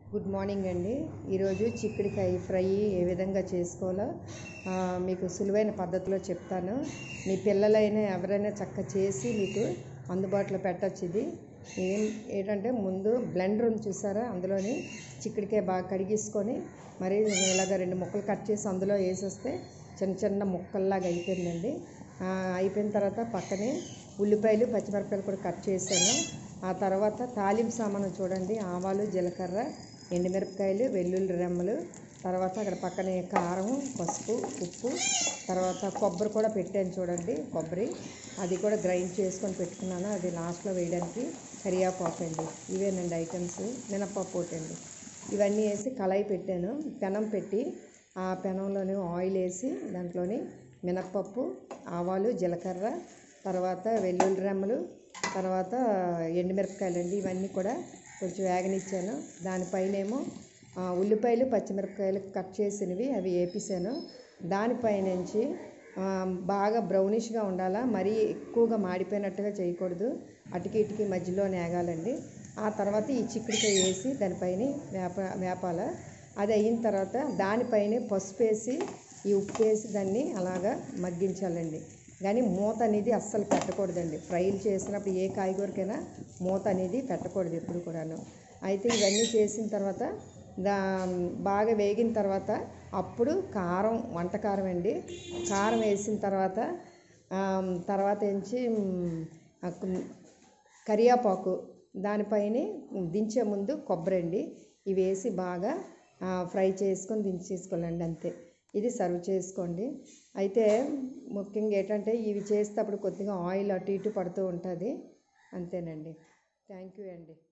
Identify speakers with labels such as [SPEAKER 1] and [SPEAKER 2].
[SPEAKER 1] good morning అండి ఈరోజు చిక్కుడుకాయ ఫ్రై ఏ విధంగా చేసుకోవాలో ఆ, మీకు సులువైన పద్ధతిలో చెప్తాను మీ పిల్లలైనా ఎవరైనా చక్క చేసి మీకు అందుబాటులో పెట్టచ్చు ఇది ఏం ఏంటంటే ముందు బ్లెండర్ ఉంది చూసారా అందులోని చిక్కుడుకాయ బాగా కడిగేసుకొని మరి ఇలాగ రెండు ముక్కలు కట్ చేసి అందులో వేసేస్తే చిన్న చిన్న ముక్కల్లాగా అయిపోయిందండి ఆ, అయిపోయిన తర్వాత పక్కనే ఉల్లిపాయలు పచ్చిమిరపకాయలు కూడా కట్ చేశాను ఆ తర్వాత తాలింపు సామాను చూడండి ఆవాలు జీలకర్ర ఎండుమిరపకాయలు వెల్లుల్లి రెమ్మలు తర్వాత అక్కడ పక్కనే కారం పసుపు ఉప్పు తర్వాత కొబ్బరి కూడా పెట్టాను చూడండి కొబ్బరి అది కూడా గ్రైండ్ చేసుకొని పెట్టుకున్నాను అది లాస్ట్లో వేయడానికి కరియాపాకు అండి ఇవేనండి ఐటమ్స్ మినపప్పు ఒకటి అండి ఇవన్నీ వేసి కళాయి పెట్టాను పెనం పెట్టి ఆ పెనంలోనే ఆయిల్ వేసి దాంట్లోని మినప్పప్పు ఆవాలు జీలకర్ర తర్వాత వెల్లుల్లి రెమ్మలు తర్వాత ఎండుమిరపకాయలు అండి ఇవన్నీ కూడా కొంచెం వేగనిచ్చాను దానిపైనేమో ఆ, ఉల్లిపాయలు పచ్చిమిరపకాయలు కట్ చేసినవి అవి వేపేసాను దానిపైనుంచి ఆ, బాగా బ్రౌనిష్గా ఉండాలా మరీ ఎక్కువగా మాడిపోయినట్టుగా చేయకూడదు అటుకి ఇటుకి మధ్యలో నేగాలండి ఆ తర్వాత ఈ చిక్కుడుకాయ వేసి దానిపైన వేప వేపాల అది అయిన తర్వాత దానిపైన పసుపు వేసి ఈ ఉప్పు వేసి దాన్ని అలాగా మగ్గించాలండి కానీ మూత అనేది అస్సలు పెట్టకూడదండి ఫ్రైలు చేసినప్పుడు ఏ కాయగూరకైనా మూత అనేది పెట్టకూడదు ఎప్పుడు కూడాను అయితే ఇవన్నీ చేసిన తర్వాత దా బాగా వేగిన తర్వాత అప్పుడు కారం వంట కారం అండి కారం వేసిన తర్వాత ఆ, తర్వాత ఏంచి మ్, ఆ కు- కరియాపాకు దానిపైన దించే ముందు కొబ్బరి అండి ఇవి వేసి బాగా ఆ, ఫ్రై చేసుకొని దించేసుకోవాలండి అంతే ఇది సర్వ్ చేసుకోండి అయితే ముఖ్యంగా ఏంటంటే ఇవి చేసేటప్పుడు కొద్దిగా ఆయిల్ అటు ఇటు పడుతూ ఉంటుంది అంతేనండి థ్యాంక్ యూ అండి